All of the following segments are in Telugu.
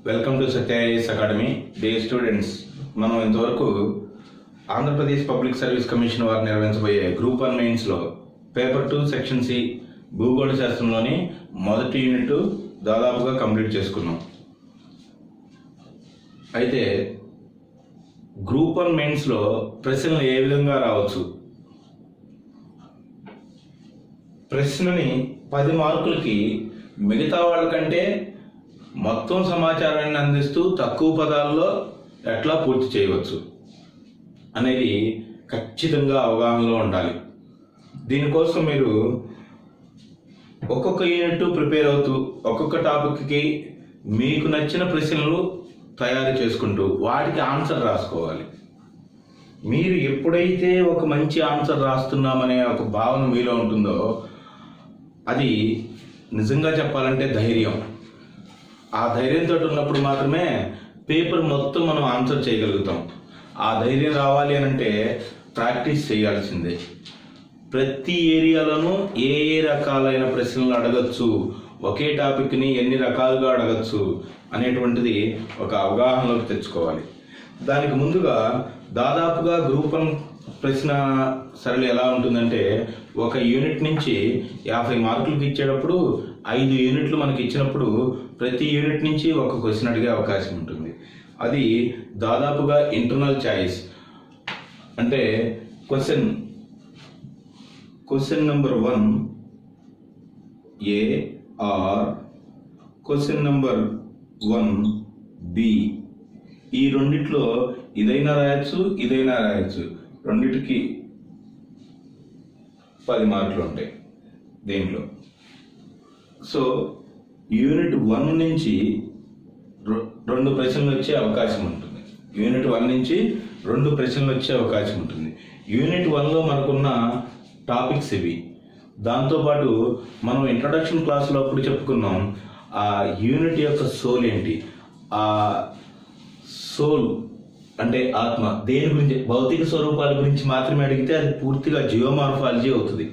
welcome to Satya IAS academy dear students మనం ఇంతవరకు ఆంధ్రప్రదేశ్ పబ్లిక్ సర్వీస్ కమిషన్ వారు నిర్వహించబోయే గ్రూప్ వన్ మెయిన్స్లో పేపర్ టూ సెక్షన్ సి భూగోళ శాస్త్రంలోని మొదటి యూనిట్ దాదాపుగా కంప్లీట్ చేసుకున్నాం అయితే గ్రూప్ వన్ మెయిన్స్లో ప్రశ్నలు ఏ విధంగా రావచ్చు ప్రశ్నని పది మార్కులకి మిగతా వాళ్ళకంటే మొత్తం సమాచారాన్ని అందిస్తూ తక్కువ పదాల్లో ఎట్లా పూర్తి చేయవచ్చు అనేది ఖచ్చితంగా అవగాహనలో ఉండాలి దీనికోసం మీరు ఒక్కొక్క యూనిట్ ప్రిపేర్ అవుతూ ఒక్కొక్క టాపిక్కి మీకు నచ్చిన ప్రశ్నలు తయారు చేసుకుంటూ వాటికి ఆన్సర్ రాసుకోవాలి మీరు ఎప్పుడైతే ఒక మంచి ఆన్సర్ రాస్తున్నామనే ఒక భావన మీలో ఉంటుందో అది నిజంగా చెప్పాలంటే ధైర్యం ఆ ధైర్యంతో ఉన్నప్పుడు మాత్రమే పేపర్ మొత్తం మనం ఆన్సర్ చేయగలుగుతాం ఆ ధైర్యం రావాలి అని అంటే ప్రాక్టీస్ చేయాల్సిందే ప్రతి ఏరియాలోనూ ఏ ఏ రకాలైన ప్రశ్నలు అడగచ్చు ఒకే టాపిక్ని ఎన్ని రకాలుగా అడగచ్చు అనేటువంటిది ఒక అవగాహనలోకి తెచ్చుకోవాలి దానికి ముందుగా దాదాపుగా గ్రూప్ వన్ ప్రశ్న సరళి ఎలా ఉంటుందంటే ఒక యూనిట్ నుంచి యాభై మార్కులకు ఇచ్చేటప్పుడు ఐదు యూనిట్లు మనకి ఇచ్చినప్పుడు ప్రతి యూనిట్ నుంచి ఒక క్వశ్చన్ అడిగే అవకాశం ఉంటుంది అది దాదాపుగా ఇంటర్నల్ చాయిస్ అంటే question question number one A or question number one B ఈ రెండిట్లో ఇదైనా రాయొచ్చు ఇదైనా రాయొచ్చు రెండిటికి పది మార్కులు ఉంటాయి దీంట్లో సో యూనిట్ వన్ నుంచి రె- రెండు ప్రశ్నలు వచ్చే అవకాశం ఉంటుంది యూనిట్ వన్ నుంచి రెండు ప్రశ్నలు వచ్చే అవకాశం ఉంటుంది యూనిట్ వన్లో మనకున్న టాపిక్స్ ఇవి దాంతోపాటు మనం ఇంట్రడక్షన్ క్లాస్లో అప్పుడు చెప్పుకున్నాం ఆ యూనిట్ యొక్క సోల్ ఏంటి ఆ సోల్ అంటే ఆత్మ దేని గురించి భౌతిక స్వరూపాల గురించి మాత్రమే అడిగితే అది పూర్తిగా జియోమార్ఫాలజీ అవుతుంది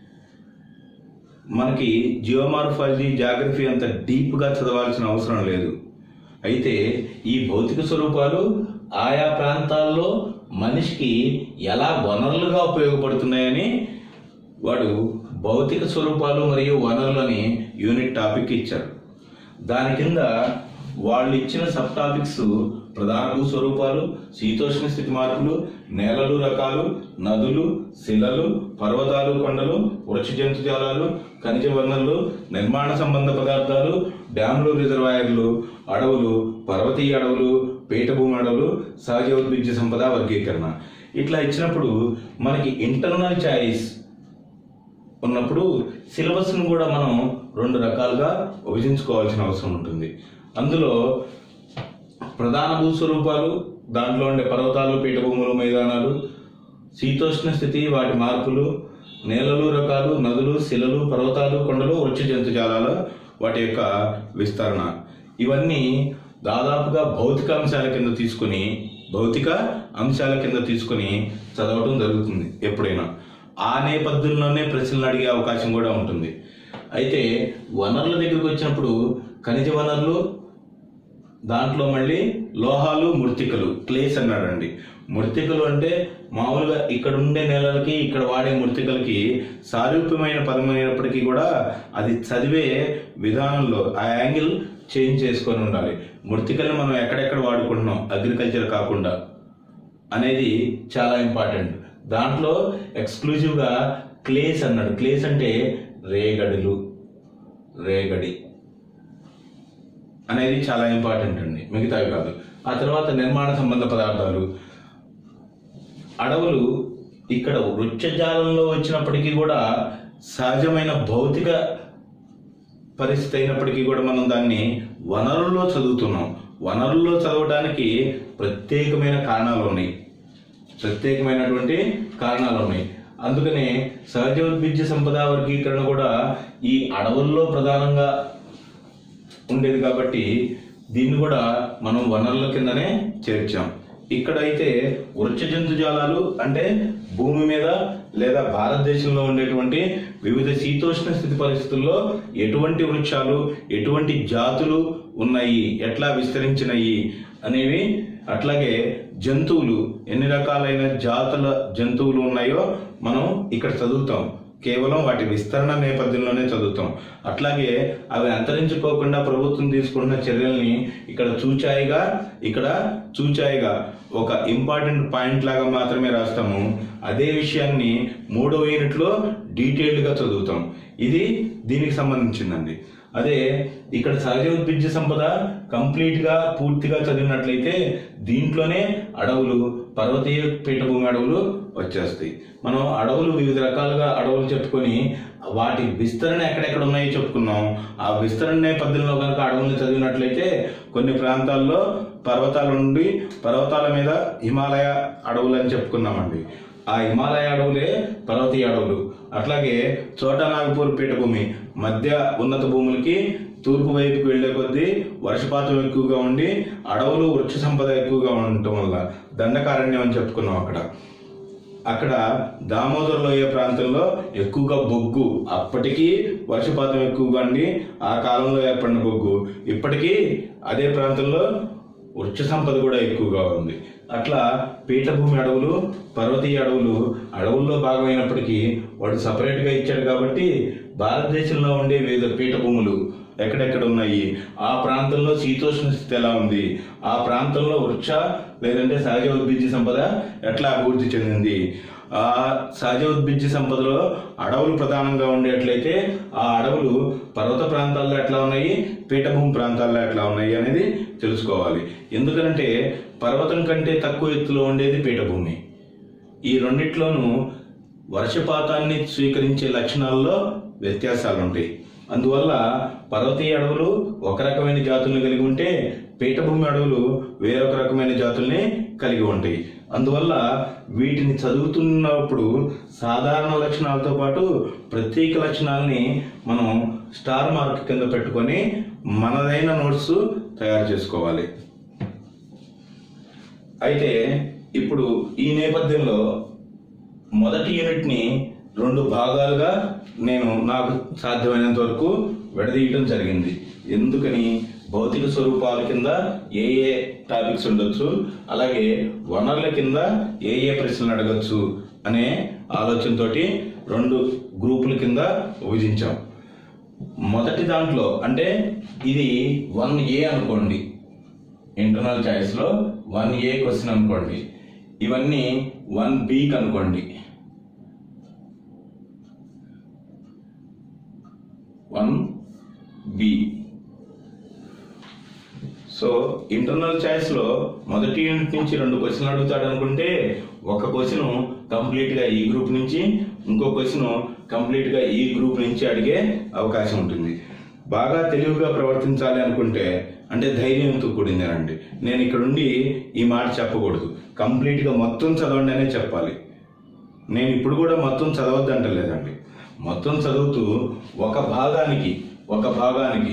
మనకి జియోమార్ఫాలజీ జాగ్రఫీ అంత డీప్గా చదవాల్సిన అవసరం లేదు అయితే ఈ భౌతిక స్వరూపాలు ఆయా ప్రాంతాల్లో మనిషికి ఎలా వనరులుగా ఉపయోగపడుతున్నాయని వాడు భౌతిక స్వరూపాలు మరియు వనరులని యూనిట్ టాపిక్ ఇచ్చారు దాని కింద వాళ్ళు ఇచ్చిన సబ్ టాపిక్స్ ప్రధాన భూ స్వరూపాలు శీతోష్ణ స్థితి మార్పులు నేలలు రకాలు నదులు శిలలు పర్వతాలు కొండలు వృక్ష జంతుజాలాలు ఖనిజ వనరులు నిర్మాణ సంబంధ పదార్థాలు డ్యాములు రిజర్వాయర్లు అడవులు పర్వతీయ అడవులు పీఠభూమి అడవులు సహజ ఉద్భిజ్య సంపద వర్గీకరణ ఇట్లా ఇచ్చినప్పుడు మనకి ఇంటర్నల్ చాయిస్ ఉన్నప్పుడు సిలబస్ను కూడా మనం రెండు రకాలుగా విభజించుకోవాల్సిన అవసరం ఉంటుంది అందులో ప్రధాన భూస్వరూపాలు దాంట్లో ఉండే పర్వతాలు పీఠభూములు మైదానాలు శీతోష్ణ స్థితి వాటి మార్పులు నేలలు రకాలు నదులు శిలలు పర్వతాలు కొండలు వృక్ష జంతుజాలాల వాటి యొక్క విస్తరణ ఇవన్నీ దాదాపుగా భౌతిక అంశాల కింద తీసుకుని భౌతిక అంశాల కింద తీసుకుని చదవటం జరుగుతుంది ఎప్పుడైనా ఆ నేపథ్యంలోనే ప్రశ్నలు అడిగే అవకాశం కూడా ఉంటుంది అయితే వనరుల దగ్గరికి వచ్చినప్పుడు ఖనిజ వనరులు దాంట్లో మళ్ళీ లోహాలు మృతికలు క్లేస్ అన్నాడండి మృతికలు అంటే మామూలుగా ఇక్కడ ఉండే నేలలకి ఇక్కడ వాడే మృతికలకి సారూప్యమైన పదం అయినప్పటికీ కూడా అది చదివే విధానంలో ఆ యాంగిల్ చేంజ్ చేసుకొని ఉండాలి మృతికల్ని మనం ఎక్కడెక్కడ వాడుకుంటున్నాం అగ్రికల్చర్ కాకుండా అనేది చాలా ఇంపార్టెంట్ దాంట్లో ఎక్స్క్లూజివ్గా క్లేస్ అన్నాడు క్లేస్ అంటే రేగడులు రేగడి అనేది చాలా ఇంపార్టెంట్ అండి మిగతావి కాదు ఆ తర్వాత నిర్మాణ సంబంధ పదార్థాలు అడవులు ఇక్కడ వృక్షజాలంలో వచ్చినప్పటికీ కూడా సహజమైన భౌతిక పరిస్థితి అయినప్పటికీ కూడా మనం దాన్ని వనరుల్లో చదువుతున్నాం వనరుల్లో చదవడానికి ప్రత్యేకమైన కారణాలు ఉన్నాయి ప్రత్యేకమైనటువంటి కారణాలు ఉన్నాయి అందుకనే సహజోద్భిజ్య సంపద వర్గీకరణ కూడా ఈ అడవుల్లో ప్రధానంగా ఉండేది కాబట్టి దీన్ని కూడా మనం వనరుల కిందనే చేర్చాం ఇక్కడైతే వృక్ష జంతుజాలాలు అంటే భూమి మీద లేదా భారతదేశంలో ఉండేటువంటి వివిధ శీతోష్ణ స్థితి పరిస్థితుల్లో ఎటువంటి వృక్షాలు ఎటువంటి జాతులు ఉన్నాయి ఎట్లా విస్తరించినాయి అనేవి అట్లాగే జంతువులు ఎన్ని రకాలైన జాతుల జంతువులు ఉన్నాయో మనం ఇక్కడ చదువుతాం కేవలం వాటి విస్తరణ నేపథ్యంలోనే చదువుతాం అట్లాగే అవి అంతరించుకోకుండా ప్రభుత్వం తీసుకుంటున్న చర్యల్ని ఇక్కడ చూచాయిగా ఇక్కడ చూచాయిగా ఒక ఇంపార్టెంట్ పాయింట్ లాగా మాత్రమే రాస్తాము అదే విషయాన్ని మూడవ యూనిట్లో డీటెయిల్డ్గా చదువుతాం ఇది దీనికి సంబంధించిందండి అదే ఇక్కడ సహజ ఉద్భిజ్య సంపద కంప్లీట్ గా పూర్తిగా చదివినట్లయితే దీంట్లోనే అడవులు పర్వతీయ పీఠభూమి అడవులు వచ్చేస్తాయి మనం అడవులు వివిధ రకాలుగా అడవులు చెప్పుకొని వాటి విస్తరణ ఎక్కడెక్కడ ఉన్నాయో చెప్పుకున్నాం ఆ విస్తరణ నేపథ్యంలో కనుక అడవులను చదివినట్లయితే కొన్ని ప్రాంతాల్లో పర్వతాల నుండి పర్వతాల మీద హిమాలయ అడవులు అని చెప్పుకున్నామండి ఆ హిమాలయ అడవులే పర్వతీయ అడవులు అట్లాగే చోటా నాగపూర్ పీఠభూమి మధ్య ఉన్నత భూములకి తూర్పు వైపుకి వెళ్లే కొద్దీ వర్షపాతం ఎక్కువగా ఉండి అడవులు వృక్ష సంపద ఎక్కువగా ఉండటం వల్ల దండకారణ్యం అని చెప్పుకున్నాం అక్కడ అక్కడ దామోదర లోయ ప్రాంతంలో ఎక్కువగా బొగ్గు అప్పటికీ వర్షపాతం ఎక్కువగా ఉండి ఆ కాలంలో ఏర్పడిన బొగ్గు ఇప్పటికీ అదే ప్రాంతంలో వృక్ష సంపద కూడా ఎక్కువగా ఉంది అట్లా పీఠభూమి అడవులు పర్వతీయ అడవులు అడవుల్లో భాగమైనప్పటికీ వాడు సపరేట్గా ఇచ్చాడు కాబట్టి భారతదేశంలో ఉండే వివిధ పీఠభూములు ఎక్కడెక్కడ ఉన్నాయి ఆ ప్రాంతంలో శీతోష్ణ స్థితి ఎలా ఉంది ఆ ప్రాంతంలో వృక్ష లేదంటే సహజ ఉద్భిజ్య సంపద ఎట్లా అభివృద్ధి చెందింది ఆ సహజ ఉద్భిజ్య సంపదలో అడవులు ప్రధానంగా ఉండేట్లయితే ఆ అడవులు పర్వత ప్రాంతాల్లో ఎట్లా ఉన్నాయి పీఠభూమి ప్రాంతాల్లో ఎట్లా ఉన్నాయి అనేది తెలుసుకోవాలి ఎందుకంటే పర్వతం కంటే తక్కువ ఎత్తులో ఉండేది పీఠభూమి ఈ రెండిట్లోనూ వర్షపాతాన్ని స్వీకరించే లక్షణాల్లో వ్యత్యాసాలు ఉంటాయి అందువల్ల పర్వతీయ అడవులు ఒక రకమైన జాతుల్ని కలిగి ఉంటే పీఠభూమి అడవులు వేరొక రకమైన జాతుల్ని కలిగి ఉంటాయి అందువల్ల వీటిని చదువుతున్నప్పుడు సాధారణ లక్షణాలతో పాటు ప్రత్యేక లక్షణాలని మనం స్టార్ మార్క్ కింద పెట్టుకొని మనదైన నోట్స్ తయారు చేసుకోవాలి అయితే ఇప్పుడు ఈ నేపథ్యంలో మొదటి యూనిట్ని రెండు భాగాలుగా నేను నాకు సాధ్యమైనంత వరకు విడదీయటం జరిగింది ఎందుకని భౌతిక స్వరూపాల కింద ఏ ఏ టాపిక్స్ ఉండొచ్చు అలాగే వనరుల కింద ఏ ఏ ప్రశ్నలు అడగచ్చు అనే ఆలోచనతోటి రెండు గ్రూపుల కింద విభజించాం మొదటి దాంట్లో అంటే ఇది వన్ ఏ అనుకోండి ఇంటర్నల్ చాయిస్ లో వన్ ఏ క్వశ్చన్ అనుకోండి ఇవన్నీ వన్ బీకి అనుకోండి one B so internal choice లో మొదటి యూనిట్ నుంచి రెండు క్వశ్చన్లు అడుగుతాడు అనుకుంటే ఒక క్వశ్చన్ కంప్లీట్ గా ఈ గ్రూప్ నుంచి ఇంకో క్వశ్చన్ కంప్లీట్ గా ఈ గ్రూప్ నుంచి అడిగే అవకాశం ఉంటుంది బాగా తెలివిగా ప్రవర్తించాలి అనుకుంటే అంటే ధైర్యంతో కూడిందేనండి నేను ఇక్కడ ఉండి ఈ మాట చెప్పకూడదు కంప్లీట్ గా మొత్తం చదవండి అనే చెప్పాలి నేను ఇప్పుడు కూడా మొత్తం చదవద్దంటలేదండి మొత్తం చదువుతూ ఒక భాగానికి ఒక భాగానికి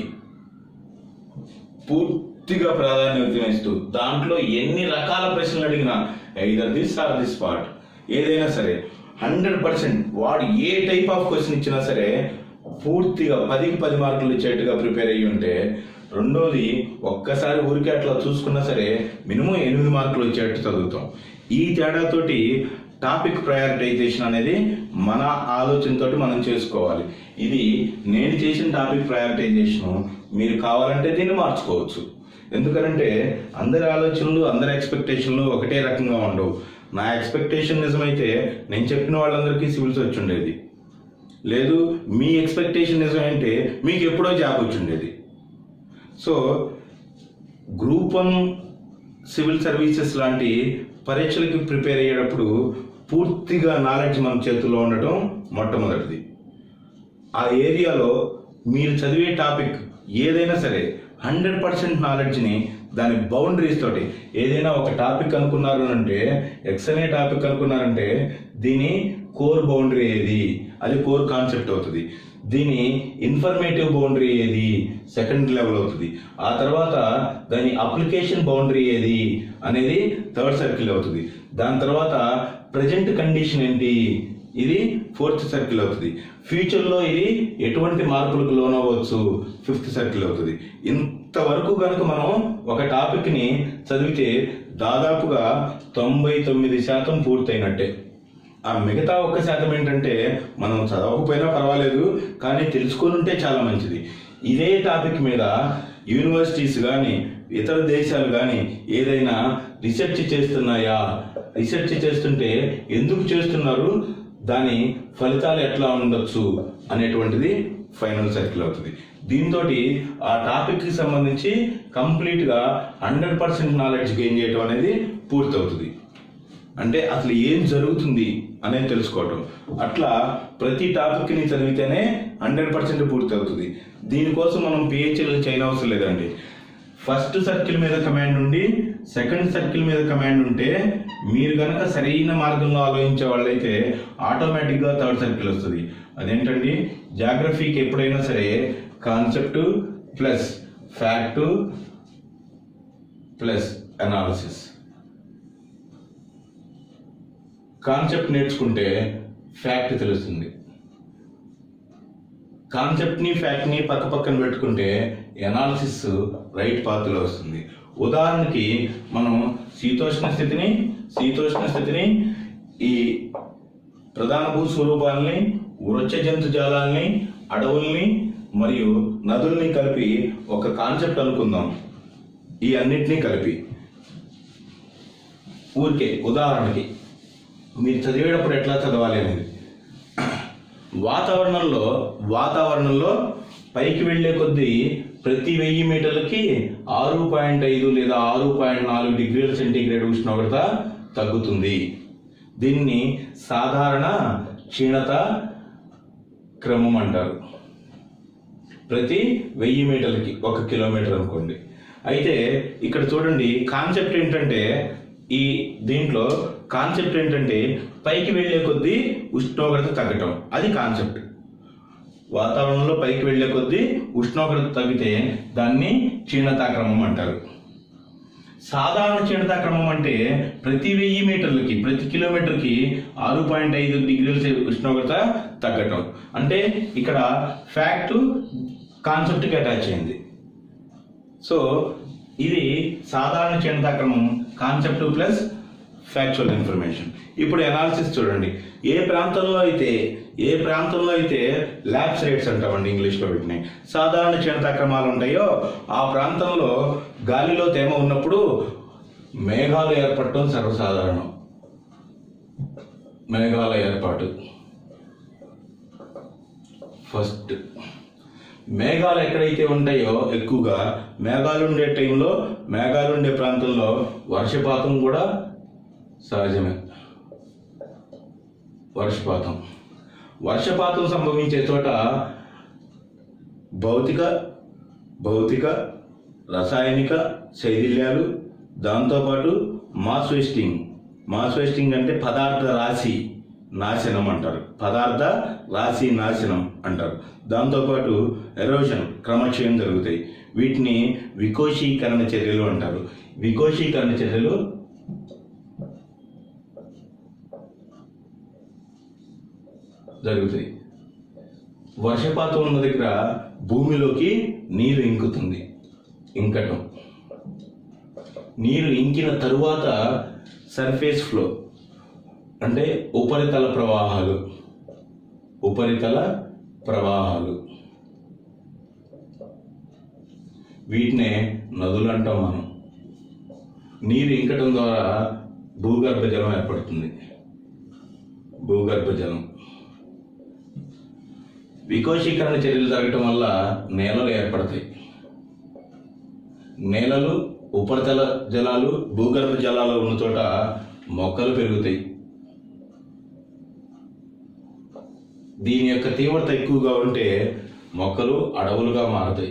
పూర్తిగా ప్రాధాన్యత ఇస్తూ దాంట్లో ఎన్ని రకాల ప్రశ్నలు అడిగినా either this or this part ఏదైనా సరే హండ్రెడ్ పర్సెంట్ వాడు ఏ టైప్ ఆఫ్ క్వశ్చన్ ఇచ్చినా సరే పూర్తిగా పదికి పది మార్కులు ఇచ్చేట్టుగా ప్రిపేర్ అయ్యి ఉంటే రెండోది ఒక్కసారి ఊరికే అట్లా చూసుకున్నా సరే మినిమం ఎనిమిది మార్కులు వచ్చేట్టు చదువుతాం ఈ తేడాతోటి టాపిక్ ప్రయారిటైజేషన్ అనేది మన ఆలోచనతోటి మనం చేసుకోవాలి ఇది నేను చేసిన టాపిక్ ప్రయారిటైజేషన్ మీరు కావాలంటే దీన్ని మార్చుకోవచ్చు ఎందుకంటే అందరి ఆలోచనలు అందరి ఎక్స్పెక్టేషన్లు ఒకటే రకంగా ఉండవు నా ఎక్స్పెక్టేషన్ నిజమైతే నేను చెప్పిన వాళ్ళందరికీ సివిల్స్ వచ్చి ఉండేది లేదు మీ ఎక్స్పెక్టేషన్ నిజమైతే మీకు ఎప్పుడో జాబ్ వచ్చి ఉండేది so group one civil services లాంటి పరీక్షలకి ప్రిపేర్ అయ్యేటప్పుడు పూర్తిగా నాలెడ్జ్ మన చేతుల్లో ఉండటం మొట్టమొదటిది ఆ ఏరియాలో మీరు చదివే టాపిక్ ఏదైనా సరే హండ్రెడ్ పర్సెంట్ నాలెడ్జ్ని దాని బౌండరీస్ తోటి ఏదైనా ఒక టాపిక్ అనుకున్నారు అంటే ఎక్స్ అనే టాపిక్ అనుకున్నారంటే దీని కోర్ బౌండరీ ఏది అది కోర్ కాన్సెప్ట్ అవుతుంది దీని ఇన్ఫర్మేటివ్ బౌండరీ ఏది సెకండ్ లెవెల్ అవుతుంది ఆ తర్వాత దాని అప్లికేషన్ బౌండరీ ఏది అనేది థర్డ్ సర్కిల్ అవుతుంది దాని తర్వాత ప్రజెంట్ కండిషన్ ఏంటి ఇది ఫోర్త్ సర్కిల్ అవుతుంది ఫ్యూచర్లో ఇది ఎటువంటి మార్పులకు లోనవ్వచ్చు ఫిఫ్త్ సర్కిల్ అవుతుంది ఇంతవరకు కనుక మనం ఒక టాపిక్ని చదివితే దాదాపుగా తొంభై తొమ్మిది శాతం పూర్తయినట్టే ఆ మిగతా ఒక్క శాతం ఏంటంటే మనం చదవకపోయినా పర్వాలేదు కానీ తెలుసుకొని ఉంటే చాలా మంచిది ఇదే టాపిక్ మీద యూనివర్సిటీస్ కానీ ఇతర దేశాలు కానీ ఏదైనా రీసెర్చ్ చేస్తున్నాయా రీసెర్చ్ చేస్తుంటే ఎందుకు చేస్తున్నారు దాని ఫలితాలు ఎట్లా ఉండొచ్చు అనేటువంటిది ఫైనల్ సర్కిల్ అవుతుంది దీంతో ఆ టాపిక్కి సంబంధించి కంప్లీట్గా హండ్రెడ్ పర్సెంట్ నాలెడ్జ్ గెయిన్ చేయడం అనేది పూర్తవుతుంది అంటే అసలు ఏం జరుగుతుంది అనేది తెలుసుకోవటం అట్లా ప్రతి టాపిక్ని చదివితేనే హండ్రెడ్ పర్సెంట్ పూర్తి అవుతుంది దీనికోసం మనం పిహెచ్ఎల్ చేయనవసరం లేదండి ఫస్ట్ సర్కిల్ మీద కమాండ్ ఉండి సెకండ్ సర్కిల్ మీద కమాండ్ ఉంటే మీరు కనుక సరైన మార్గంలో ఆలోచించే వాళ్ళైతే ఆటోమేటిక్గా థర్డ్ సర్కిల్ వస్తుంది అదేంటండి జాగ్రఫీకి ఎప్పుడైనా సరే concept plus fact plus analysis concept నేర్చుకుంటే ఫ్యాక్ట్ తెలుస్తుంది కాన్సెప్ట్ని ఫ్యాక్ట్ని పక్క పక్కన పెట్టుకుంటే ఎనాలిసిస్ రైట్ పాత్రలో వస్తుంది ఉదాహరణకి మనం శీతోష్ణ స్థితిని శీతోష్ణ స్థితిని ఈ ప్రధాన భూ స్వరూపాలని వృక్ష జంతు జాలాల్ని అడవుల్ని మరియు నదుల్ని కలిపి ఒక కాన్సెప్ట్ అనుకుందాం ఈ అన్నిటినీ కలిపి ఊరికే ఉదాహరణకి మీరు చదివేటప్పుడు ఎట్లా చదవాలి అనేది వాతావరణంలో వాతావరణంలో పైకి వెళ్ళే కొద్దీ ప్రతి వెయ్యి మీటర్లకి ఆరు పాయింట్ ఐదు లేదా ఆరు పాయింట్ నాలుగు డిగ్రీల సెంటీగ్రేడ్ ఉష్ణోగ్రత తగ్గుతుంది దీన్ని సాధారణ క్షీణత క్రమం అంటారు ప్రతి వెయ్యి మీటర్లకి ఒక కిలోమీటర్ అనుకోండి అయితే ఇక్కడ చూడండి కాన్సెప్ట్ ఏంటంటే ఈ దీంట్లో కాన్సెప్ట్ ఏంటంటే పైకి వెళ్ళే కొద్దీ ఉష్ణోగ్రత తగ్గటం అది కాన్సెప్ట్ వాతావరణంలో పైకి వెళ్ళే కొద్దీ ఉష్ణోగ్రత తగ్గితే దాన్ని క్షీణతాక్రమం అంటారు సాధారణ క్షీణతాక్రమం అంటే ప్రతి వెయ్యి మీటర్లకి ప్రతి కిలోమీటర్కి ఆరు పాయింట్ ఐదు డిగ్రీల సె- ఉష్ణోగ్రత తగ్గటం అంటే ఇక్కడ ఫ్యాక్ట్ కాన్సెప్ట్కి అటాచ్ అయింది సో ఇది సాధారణ క్షీణతాక్రమం కాన్సెప్ట్ ప్లస్ ఫ్యాక్చువల్ ఇన్ఫర్మేషన్ ఇప్పుడు అనాలిసిస్ చూడండి ఏ ప్రాంతంలో అయితే ఏ ప్రాంతంలో అయితే ల్యాబ్స్ రేట్స్ అంటామండి ఇంగ్లీష్లో వీటిని సాధారణ క్షీణతాక్రమాలు ఉంటాయో ఆ ప్రాంతంలో గాలిలో తేమ ఉన్నప్పుడు మేఘాలు ఏర్పడటం సర్వసాధారణం మేఘాల ఏర్పాటు ఫస్ట్ మేఘాలు ఎక్కడైతే ఉంటాయో ఎక్కువగా మేఘాలు ఉండే టైంలో మేఘాలు ఉండే ప్రాంతంలో వర్షపాతం కూడా సహజమే వర్షపాతం వర్షపాతం సంభవించే చోట భౌతిక భౌతిక రసాయనిక శైథిల్యాలు దాంతోపాటు మాస్ వేస్టింగ్ మాస్ వేస్టింగ్ అంటే పదార్థ రాశి నాశనం అంటారు పదార్థ రాశి నాశనం అంటారు దాంతోపాటు ఎరోషన్ క్రమక్షయం జరుగుతాయి వీటిని వికోశీకరణ చర్యలు అంటారు వికోశీకరణ చర్యలు జరుగుతాయి వర్షపాతం ఉన్న దగ్గర భూమిలోకి నీరు ఇంకుతుంది ఇంకటం నీరు ఇంకిన తరువాత సర్ఫేస్ ఫ్లో అంటే ఉపరితల ప్రవాహాలు ఉపరితల ప్రవాహాలు వీటినే నదులు అంటాం మనం నీరు ఇంకటం ద్వారా భూగర్భ జలం ఏర్పడుతుంది భూగర్భ జలం వికోశీకరణ చర్యలు జరగటం వల్ల నేలలు ఏర్పడతాయి నేలలు ఉపరితల జలాలు భూగర్భ జలాలు ఉన్న చోట మొక్కలు పెరుగుతాయి దీని యొక్క తీవ్రత ఎక్కువగా ఉంటే మొక్కలు అడవులుగా మారుతాయి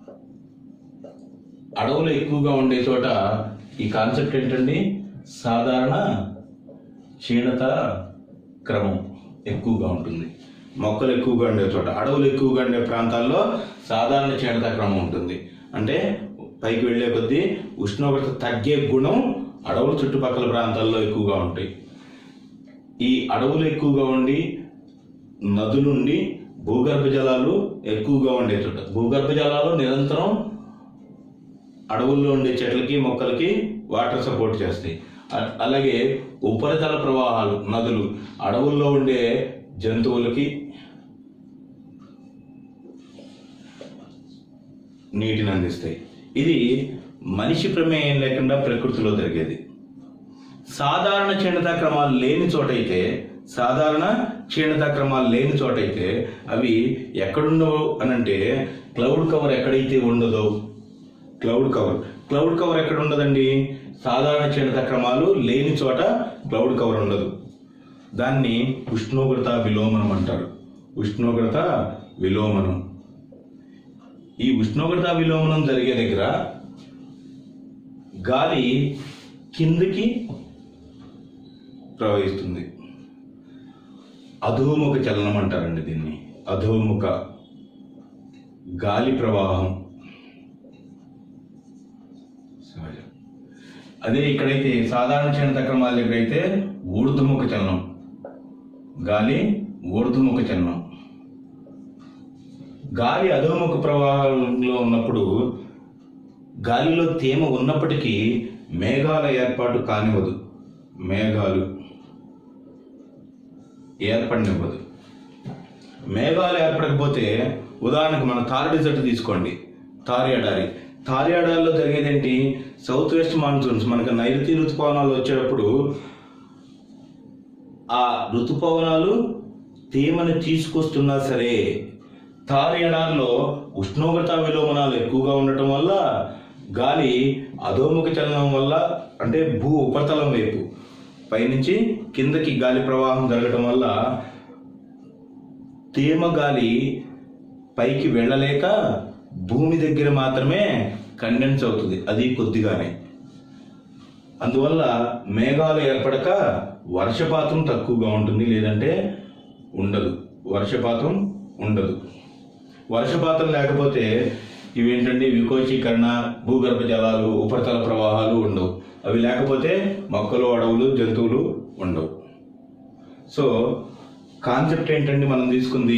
అడవులు ఎక్కువగా ఉండే చోట ఈ కాన్సెప్ట్ ఏంటండి సాధారణ క్షీణత క్రమం ఎక్కువగా ఉంటుంది మొక్కలు ఎక్కువగా ఉండే చోట అడవులు ఎక్కువగా ఉండే ప్రాంతాల్లో సాధారణ క్షీణత క్రమం ఉంటుంది అంటే పైకి వెళ్ళే కొద్దీ ఉష్ణోగ్రత తగ్గే గుణం అడవుల చుట్టుపక్కల ప్రాంతాల్లో ఎక్కువగా ఉంటాయి ఈ అడవులు ఎక్కువగా ఉండి నదులుండి భూగర్భ జలాలు ఎక్కువగా ఉండే చోట భూగర్భ జలాలు నిరంతరం అడవుల్లో ఉండే చెట్లకి మొక్కలకి వాటర్ సపోర్ట్ చేస్తాయి అ- అలాగే ఉపరితల ప్రవాహాలు నదులు అడవుల్లో ఉండే జంతువులకి నీటిని అందిస్తాయి ఇది మనిషి ప్రమేయం లేకుండా ప్రకృతిలో జరిగేది సాధారణ క్షీణతా క్రమాలు లేని చోటైతే సాధారణ క్షీణతా క్రమాలు లేని చోటైతే అవి ఎక్కడుండవు అనంటే క్లౌడ్ కవర్ ఎక్కడైతే ఉండదో క్లౌడ్ కవర్ క్లౌడ్ కవర్ ఎక్కడ ఉండదండి సాధారణ క్షీణత క్రమాలు లేని చోట క్లౌడ్ కవర్ ఉండదు దాన్ని ఉష్ణోగ్రత విలోమనం అంటారు ఉష్ణోగ్రత విలోమనం ఈ ఉష్ణోగ్రత విలోమనం జరిగే దగ్గర గాలి కిందికి ప్రవహిస్తుంది అధోముఖ చలనం అంటారండి దీన్ని అధోముఖ గాలి ప్రవాహం సహజం అదే ఇక్కడైతే సాధారణ క్షీణత క్రమాల దగ్గర అయితే ఊర్ధముఖ చలనం గాలి ఊర్ధముఖ చలనం గాలి అధోముఖ ప్రవాహంలో ఉన్నప్పుడు గాలిలో తేమ ఉన్నప్పటికీ మేఘాల ఏర్పాటు కానివ్వదు మేఘాలు ఏర్పడినివ్వదు మేఘాలు ఏర్పడకపోతే ఉదాహరణకు మన తారడి జట్టు తీసుకోండి తారి ఎడారి తారి ఎడారిలో జరిగేదేంటి సౌత్ వెస్ట్ మాన్సూన్స్ మనకు నైరుతి ఋతుపవనాలు వచ్చేటప్పుడు ఆ ఋతుపవనాలు తేమను తీసుకొస్తున్నా సరే తారి ఎడారిలో ఉష్ణోగ్రత విలోమనాలు ఎక్కువగా ఉండటం వల్ల గాలి అధోముఖ చలనం వల్ల అంటే భూ ఉపరితలం వైపు పైనుంచి కిందకి గాలి ప్రవాహం జరగటం వల్ల తేమ గాలి పైకి వెళ్ళలేక భూమి దగ్గర మాత్రమే కండెన్స్ అవుతుంది అది కొద్దిగానే అందువల్ల మేఘాలు ఏర్పడక వర్షపాతం తక్కువగా ఉంటుంది లేదంటే ఉండదు వర్షపాతం ఉండదు వర్షపాతం లేకపోతే ఇవేంటంటే వికోచీకరణ భూగర్భ జలాలు ఉపరితల ప్రవాహాలు ఉండవు అవి లేకపోతే మొక్కలు అడవులు జంతువులు ఉండవు సో కాన్సెప్ట్ ఏంటండి మనం తీసుకుంది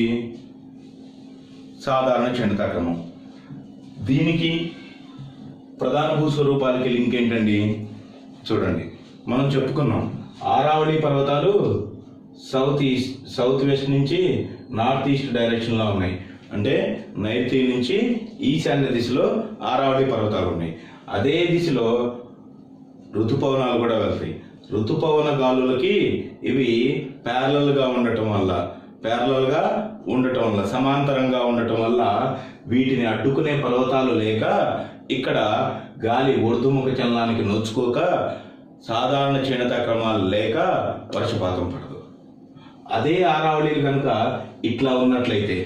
సాధారణ క్షణితాక్రమం దీనికి ప్రధాన భూస్వరూపాలకి లింక్ ఏంటండి చూడండి మనం చెప్పుకున్నాం ఆరావళి పర్వతాలు సౌత్ ఈస్ట్ సౌత్ వెస్ట్ నుంచి నార్త్ ఈస్ట్ డైరెక్షన్లో ఉన్నాయి అంటే నైరుతి నుంచి ఈశాన్య దిశలో ఆరావళి పర్వతాలు ఉన్నాయి అదే దిశలో ఋతుపవనాలు కూడా వెళ్తాయి ఋతుపవన గాలులకి ఇవి parallel గా ఉండటం వల్ల parallel గా ఉండటం వల్ల సమాంతరంగా ఉండటం వల్ల వీటిని అడ్డుకునే పర్వతాలు లేక ఇక్కడ గాలి ఊర్ధముఖ చలనానికి నొచ్చుకోక సాధారణ క్షీణత క్రమాలు లేక వర్షపాతం పడదు అదే ఆరావళిలు కనుక ఇట్లా ఉన్నట్లయితే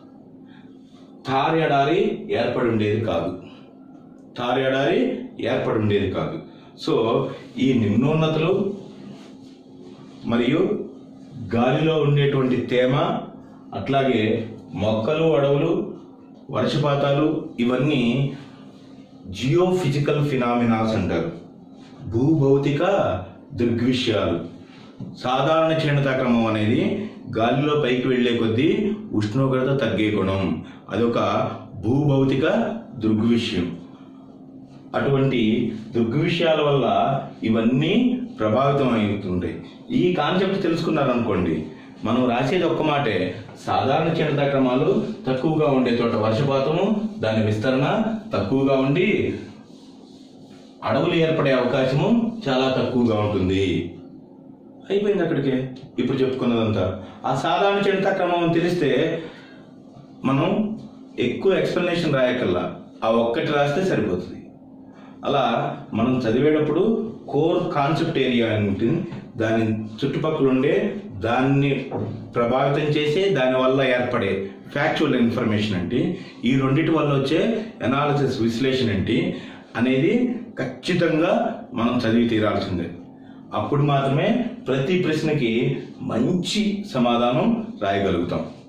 తారి ఎడారి ఏర్పడి ఉండేది కాదు తారి ఎడారి ఏర్పడి ఉండేది కాదు సో ఈ నిమ్నోన్నతులు మరియు గాలిలో ఉండేటువంటి తేమ అట్లాగే మొక్కలు అడవులు వర్షపాతాలు ఇవన్నీ జియో ఫిజికల్ ఫినామినాస్ అంటారు భూభౌతిక దృగ్విషయాలు సాధారణ క్షీణతా క్రమం అనేది గాలిలో పైకి వెళ్ళే కొద్దీ ఉష్ణోగ్రత తగ్గే గుణం అదొక భూభౌతిక దృగ్విషయం అటువంటి దృగ్విషయాల వల్ల ఇవన్నీ ప్రభావితం అవుతుంటాయి ఈ కాన్సెప్ట్ తెలుసుకున్నారనుకోండి మనం రాసేది ఒక్క మాటే సాధారణ క్షీణతా క్రమాలు తక్కువగా ఉండే చోట వర్షపాతము దాని విస్తరణ తక్కువగా ఉండి అడవులు ఏర్పడే అవకాశము చాలా తక్కువగా ఉంటుంది అయిపోయింది అక్కడికే ఇప్పుడు చెప్పుకున్నదంతా ఆ సాధారణ క్షీణతా క్రమం అని తెలిస్తే మనం ఎక్కువ ఎక్స్ప్లెనేషన్ రాయకల్లా ఆ ఒక్కటి రాస్తే సరిపోతుంది అలా మనం చదివేటప్పుడు కోర్ కాన్సెప్ట్ ఏరియా అని ఉంటుంది దాని చుట్టుపక్కల ఉండే దాన్ని ప్రభావితం చేసే దానివల్ల ఏర్పడే ఫ్యాక్చువల్ ఇన్ఫర్మేషన్ ఏంటి ఈ రెండిటి వల్ల వచ్చే ఎనాలిసిస్ విశ్లేషణ ఏంటి అనేది ఖచ్చితంగా మనం చదివి తీరాల్సిందే అప్పుడు మాత్రమే ప్రతి ప్రశ్నకి మంచి సమాధానం రాయగలుగుతాం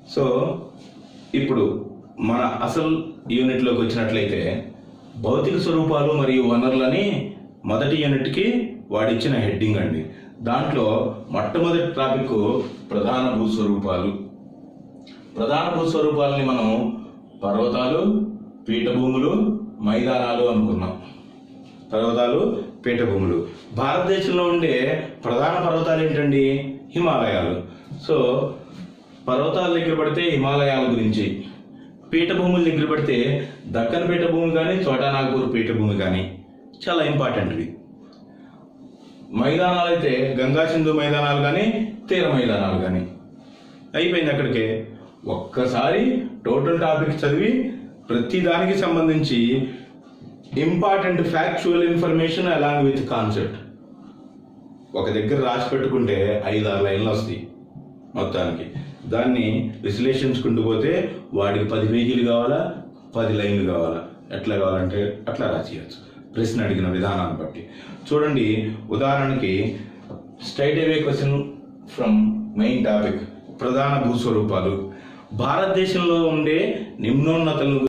సో ఇప్పుడు మన అసలు యూనిట్లోకి వచ్చినట్లయితే భౌతిక స్వరూపాలు మరియు వనరులని మొదటి యూనిట్కి వాడిచ్చిన హెడ్డింగ్ అండి దాంట్లో మొట్టమొదటి టాపిక్ ప్రధాన భూస్వరూపాలు ప్రధాన భూస్వరూపాలని మనం పర్వతాలు పీఠభూములు మైదానాలు అనుకున్నాం పర్వతాలు పీఠభూములు భారతదేశంలో ఉండే ప్రధాన పర్వతాలు ఏంటండి హిమాలయాలు సో పర్వతాల దగ్గర పడితే హిమాలయాల గురించి పీఠభూముల దగ్గర పడితే దక్కన్ పీఠభూమి కానీ చోటానాగపూర్ పీఠభూమి కానీ చాలా ఇంపార్టెంట్వి మైదానాలు అయితే గంగా సింధు మైదానాలు కానీ తీర మైదానాలు కానీ అయిపోయింది అక్కడికే ఒక్కసారి టోటల్ టాపిక్ చదివి ప్రతి దానికి సంబంధించి important factual information along with concept ఒక దగ్గర రాసి పెట్టుకుంటే ఐదు ఆరు లైన్లు వస్తాయి మొత్తానికి దాన్ని విశ్లేషించుకుంటూ పోతే వాడికి పది పేజీలు కావాలా పది లైన్లు కావాలా ఎట్లా కావాలంటే అట్లా రాసేయచ్చు ప్రశ్న అడిగిన విధానాన్ని బట్టి చూడండి ఉదాహరణకి straight away question from main topic ప్రధాన భూస్వరూపాలు భారతదేశంలో ఉండే నిమ్నోన్నతలను